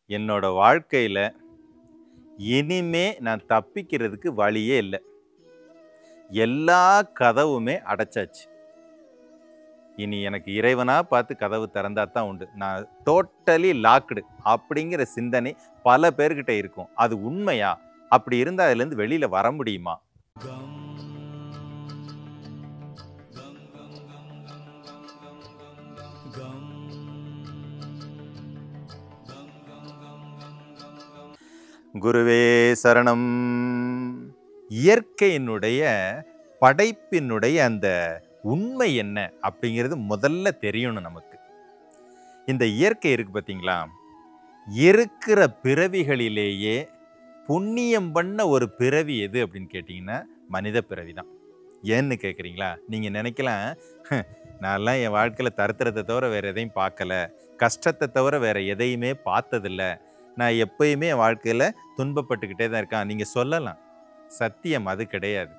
என்னோட வாழ்க்கையில் இனிமே நான் தப்பிக்கிறதுக்கு வழியே இல்லை எல்லா கதவுமே அடைச்சாச்சு இனி எனக்கு இறைவனா பார்த்து கதவு திறந்தா தான் உண்டு நான் டோட்டலி லாக்டு அப்படிங்கிற சிந்தனை பல பேர்கிட்ட இருக்கும் அது உண்மையா அப்படி இருந்தால் அதுலேருந்து வெளியில் வர முடியுமா குருவே சரணம் இயற்கையினுடைய படைப்பினுடைய அந்த உண்மை என்ன அப்படிங்கிறது முதல்ல தெரியணும் நமக்கு இந்த இயற்கை இருக்கு பார்த்தீங்களா இருக்கிற பிறவிகளிலேயே புண்ணியம் பண்ண ஒரு பிறவி எது அப்படின்னு கேட்டிங்கன்னா மனித பிறவி தான் ஏன்னு கேட்குறீங்களா நீங்கள் நினைக்கலாம் "ஹ், நான்லாம் என் வாழ்க்கையில் தருத்திரத்தை தவிர வேறு எதையும் பார்க்கல கஷ்டத்தை தவிர வேறு எதையுமே பார்த்ததில்ல நான் எப்பயுமே என் வாழ்க்கையில் துன்பப்பட்டுக்கிட்டே தான் இருக்கேன் நீங்கள் சொல்லலாம் சத்தியம் அது கிடையாது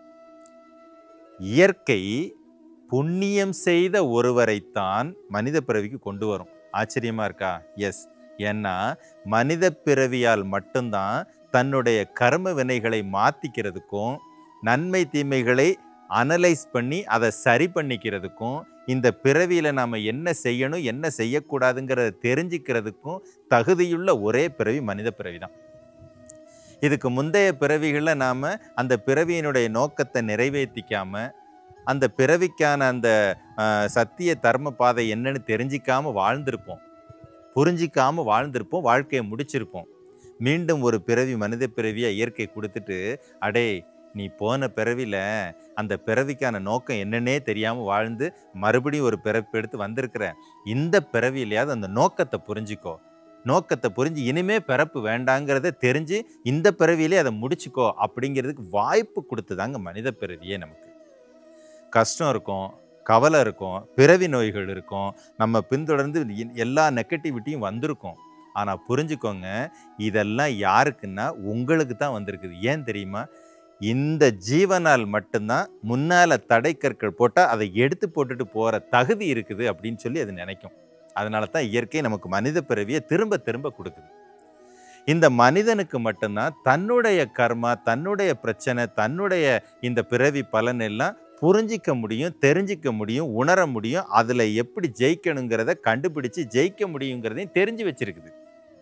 இயற்கை புண்ணியம் செய்த ஒருவரைத்தான் மனித பிறவிக்கு கொண்டு வரும் ஆச்சரியமா இருக்கா எஸ் ஏன்னா மனித பிறவியால் மட்டும்தான் தன்னுடைய கர்ம வினைகளை மாத்திக்கிறதுக்கும் நன்மை தீமைகளை அனலைஸ் பண்ணி அதை சரி பண்ணிக்கிறதுக்கும் இந்த பிறவியில நாம என்ன செய்யணும் என்ன செய்யக்கூடாதுங்கிறத தெரிஞ்சுக்கிறதுக்கும் தகுதியுள்ள ஒரே பிறவி மனித பிறவி தான் இதுக்கு முந்தைய பிறவிகளில் நாம் அந்த பிறவியினுடைய நோக்கத்தை நிறைவேற்றிக்காம அந்த பிறவிக்கான அந்த ஆஹ், சத்திய தர்ம பாதை என்னன்னு தெரிஞ்சிக்காம வாழ்ந்திருப்போம் புரிஞ்சிக்காம வாழ்ந்திருப்போம் வாழ்க்கையை முடிச்சிருப்போம் மீண்டும் ஒரு பிறவி மனித பிறவியை இயற்கை கொடுத்துட்டு அடே நீ போன பிறவியில் அந்த பிறவிக்கான நோக்கம் என்னன்னே தெரியாமல் வாழ்ந்து மறுபடியும் ஒரு பிறப்பு எடுத்து வந்திருக்கிற இந்த பிறவியிலையாவது அந்த நோக்கத்தை புரிஞ்சிக்கோ நோக்கத்தை புரிஞ்சு இனிமே பிறப்பு வேண்டாங்கிறத தெரிஞ்சு இந்த பிறவியிலே அதை முடிச்சுக்கோ அப்படிங்கிறதுக்கு வாய்ப்பு கொடுத்துதாங்க மனித பிறவியே நமக்கு கஷ்டம் இருக்கும் கவலை இருக்கும் பிறவி நோய்கள் இருக்கும் நம்ம பின்தொடர்ந்து இ- எல்லா நெகட்டிவிட்டியும் வந்திருக்கும் ஆனால் புரிஞ்சுக்கோங்க இதெல்லாம் யாருக்குன்னா உங்களுக்கு தான் வந்திருக்குது ஏன் தெரியுமா இந்த ஜீவனால் மட்டும்தான் முன்னால் தடை கற்கள் போட்டால் அதை எடுத்து போட்டுட்டு போகிற தகுதி இருக்குது அப்படின்னு சொல்லி அது நினைக்கும் அதனால தான் இயற்கை நமக்கு மனித பிறவியை திரும்ப திரும்ப கொடுக்குது இந்த மனிதனுக்கு மட்டும்தான் தன்னுடைய கர்மா தன்னுடைய பிரச்சனை தன்னுடைய இந்த பிறவி பலன் எல்லாம் புரிஞ்சிக்க முடியும் தெரிஞ்சிக்க முடியும் உணர முடியும் அதில் எப்படி ஜெயிக்கணுங்கிறத கண்டுபிடிச்சு ஜெயிக்க முடியுங்கிறதையும் தெரிஞ்சு வச்சிருக்குது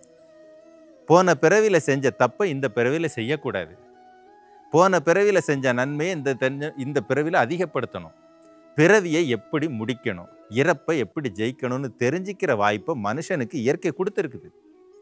போன பிறவியில் செஞ்ச தப்பை இந்த பிறவியில் செய்யக்கூடாது போன பிறவியில் செஞ்ச நன்மையை இந்த தெரிஞ்ச இந்த பிறவியில் அதிகப்படுத்தணும் பிறவியை எப்படி முடிக்கணும் இறப்பை எப்படி ஜெயிக்கணும்னு தெரிஞ்சுக்கிற வாய்ப்பை மனுஷனுக்கு இயற்கை கொடுத்துருக்குது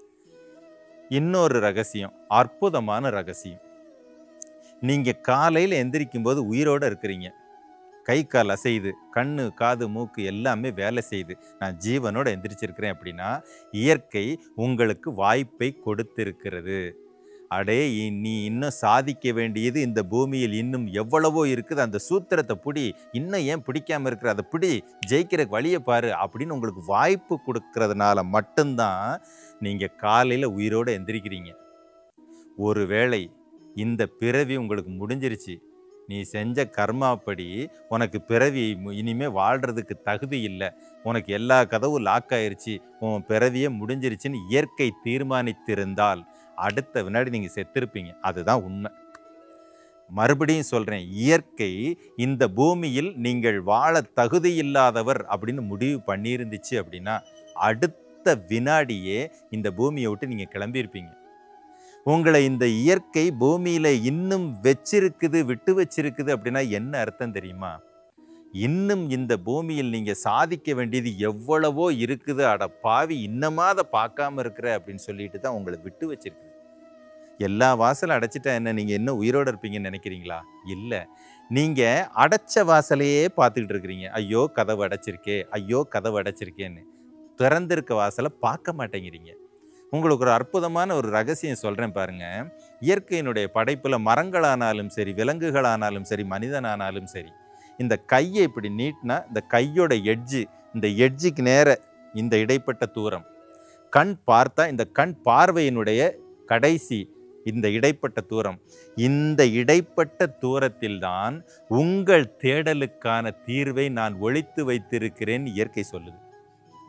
இன்னொரு ரகசியம் அற்புதமான ரகசியம் நீங்க காலையில் எந்திரிக்கும் போது உயிரோட இருக்கிறீங்க கை கால் அசையுது கண்ணு காது மூக்கு எல்லாமே வேலை செய்யுது நான் ஜீவனோட எந்திரிச்சிருக்கிறேன் அப்படின்னா இயற்கை உங்களுக்கு வாய்ப்பை கொடுத்திருக்கிறது அடே இ- நீ இன்னும் சாதிக்க வேண்டியது இந்த பூமியில் இன்னும் எவ்வளவோ இருக்குது அந்த சூத்திரத்தை பிடி இன்னும் ஏன் பிடிக்காம இருக்கிற அதை பிடி ஜெயிக்கிற வழியை பாரு அப்படின்னு உங்களுக்கு வாய்ப்பு கொடுக்கறதுனால மட்டும்தான் நீங்கள் காலையில் உயிரோடு எந்திரிக்கிறீங்க ஒருவேளை இந்த பிறவி உங்களுக்கு முடிஞ்சிருச்சு நீ செஞ்ச கர்மாப்படி உனக்கு பிறவி மு- இனிமே வாழ்றதுக்கு தகுதி இல்லை உனக்கு எல்லா கதவும் லாக் ஆயிருச்சு உன் பிறவியே முடிஞ்சிருச்சுன்னு இயற்கை தீர்மானித்திருந்தால் அடுத்த வினாடி நீங்கள் செத்திருப்பீங்க அதுதான் உண்மை மறுபடியும் சொல்கிறேன் இயற்கை இந்த பூமியில் நீங்கள் வாழ தகுதி இல்லாதவர் அப்படின்னு முடிவு பண்ணியிருந்துச்சு அப்படின்னா அடுத்த வினாடியே இந்த பூமியை விட்டு நீங்கள் கிளம்பியிருப்பீங்க உங்களை இந்த இயற்கை பூமியில இன்னும் வச்சிருக்குது விட்டு வச்சிருக்குது அப்படின்னா என்ன அர்த்தம் தெரியுமா இன்னும் இந்த பூமியில் நீங்க சாதிக்க வேண்டியது எவ்வளவோ இருக்குது அட பாவி இன்னமா அதை பார்க்காம இருக்கிற அப்படின்னு சொல்லிட்டு தான் உங்களை விட்டு வச்சிருக்குது எல்லா வாசலும் அடைச்சிட்டா என்ன நீங்க என்ன உயிரோட இருப்பீங்கன்னு நினைக்கிறீங்களா இல்ல நீங்க அடைச்ச வாசலையே பார்த்துக்கிட்டு இருக்கிறீங்க ஐயோ கதவு அடைச்சிருக்கே ஐயோ கதவு அடைச்சிருக்கேன்னு திறந்திருக்க வாசலை பார்க்க மாட்டேங்கிறீங்க உங்களுக்கு ஒரு அற்புதமான ஒரு ரகசியம் சொல்கிறேன் பாருங்க இயற்கையினுடைய படைப்பில் மரங்களானாலும் சரி விலங்குகளானாலும் சரி மனிதனானாலும் சரி இந்த கையை இப்படி நீட்டினா இந்த கையோட எட்ஜு இந்த எட்ஜுக்கு நேர இந்த இடைப்பட்ட தூரம் கண் பார்த்தா இந்த கண் பார்வையினுடைய கடைசி இந்த இடைப்பட்ட தூரம் இந்த இடைப்பட்ட தூரத்தில்தான் உங்கள் தேடலுக்கான தீர்வை நான் ஒளித்து வைத்திருக்கிறேன் இயற்கை சொல்லுது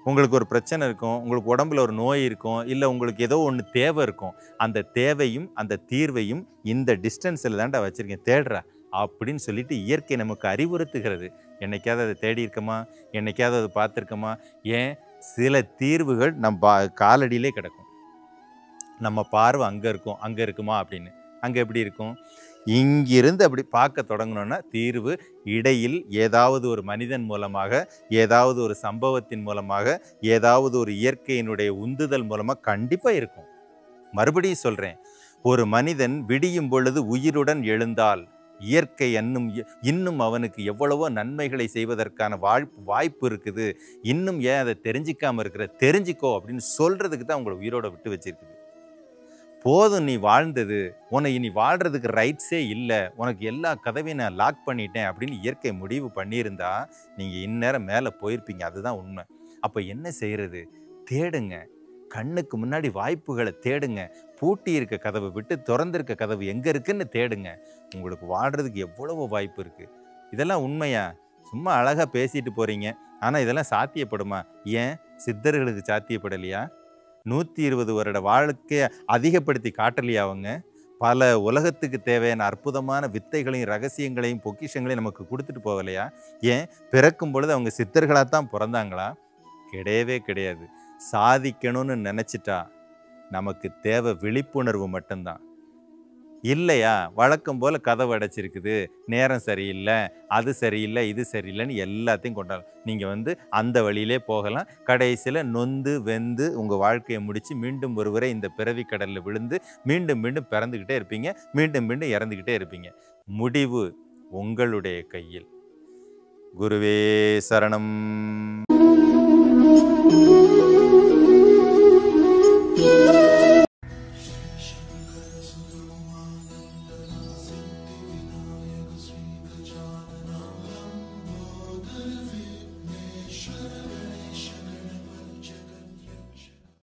உங்களுக்கு ஒரு பிரச்சனை இருக்கும் உங்களுக்கு உடம்புல ஒரு நோய் இருக்கும் இல்லை உங்களுக்கு ஏதோ ஒன்று தேவை இருக்கும் அந்த தேவையும் அந்த தீர்வையும் இந்த டிஸ்டன்ஸில் தான்டா வச்சுருக்கேன் தேடுறா அப்படின்னு சொல்லிட்டு இயற்கை நமக்கு அறிவுறுத்துகிறது என்னைக்காவது அதை தேடி இருக்கமா என்னைக்காவது அதை பார்த்துருக்கோமா ஏன் சில தீர்வுகள் நம் பா காலடியிலே கிடக்கும் நம்ம பார்வை அங்கே இருக்கும் அங்கே இருக்குமா அப்படின்னு அங்கே எப்படி இருக்கும் இங்கிருந்து அப்படி பார்க்க தொடங்கணும்னா தீர்வு இடையில் ஏதாவது ஒரு மனிதன் மூலமாக ஏதாவது ஒரு சம்பவத்தின் மூலமாக ஏதாவது ஒரு இயற்கையினுடைய உந்துதல் மூலமாக கண்டிப்பாக இருக்கும் மறுபடியும் சொல்கிறேன் ஒரு மனிதன் விடியும் பொழுது உயிருடன் எழுந்தால் இயற்கை என்னும் இன்னும் அவனுக்கு எவ்வளவோ நன்மைகளை செய்வதற்கான வாய்ப்பு வாய்ப்பு இருக்குது இன்னும் ஏன் அதை தெரிஞ்சிக்காம இருக்கிற தெரிஞ்சிக்கோ அப்படின்னு சொல்றதுக்கு தான் உங்களை உயிரோட விட்டு வச்சிருக்குது போதும் நீ வாழ்ந்தது உனக்கு இனி வாழ்றதுக்கு ரைட்ஸே இல்லை உனக்கு எல்லா கதவையும் நான் லாக் பண்ணிட்டேன் அப்படின்னு இயற்கை முடிவு பண்ணியிருந்தா நீங்கள் இந்நேரம் மேலே போயிருப்பீங்க அதுதான் உண்மை அப்போ என்ன செய்யறது தேடுங்க கண்ணுக்கு முன்னாடி வாய்ப்புகளை தேடுங்க பூட்டி இருக்க கதவை விட்டு திறந்திருக்க கதவு எங்கே இருக்குன்னு தேடுங்க உங்களுக்கு வாழ்றதுக்கு எவ்வளவோ வாய்ப்பு இருக்குது இதெல்லாம் உண்மையா சும்மா அழகாக பேசிட்டு போகிறீங்க ஆனால் இதெல்லாம் சாத்தியப்படுமா ஏன் சித்தர்களுக்கு சாத்தியப்படலையா நூற்றி இருபது வருட வாழ்க்கையை அதிகப்படுத்தி காட்டலையா அவங்க பல உலகத்துக்கு தேவையான அற்புதமான வித்தைகளையும் ரகசியங்களையும் பொக்கிஷங்களையும் நமக்கு கொடுத்துட்டு போகலையா ஏன் பிறக்கும் பொழுது அவங்க சித்தர்களாக தான் பிறந்தாங்களா கிடையவே கிடையாது சாதிக்கணும்னு நினச்சிட்டா நமக்கு தேவை விழிப்புணர்வு மட்டும்தான் இல்லையா வழக்கம் போல் கதவு அடைச்சிருக்குது நேரம் சரியில்லை அது சரியில்லை இது சரியில்லைன்னு எல்லாத்தையும் கொண்டாடலாம் நீங்கள் வந்து அந்த வழியிலே போகலாம் கடைசியில் நொந்து வெந்து உங்கள் வாழ்க்கையை முடித்து மீண்டும் ஒருவரை இந்த பிறவி கடலில் விழுந்து மீண்டும் மீண்டும் பிறந்துக்கிட்டே இருப்பீங்க மீண்டும் மீண்டும் இறந்துக்கிட்டே இருப்பீங்க முடிவு உங்களுடைய கையில் குருவே சரணம்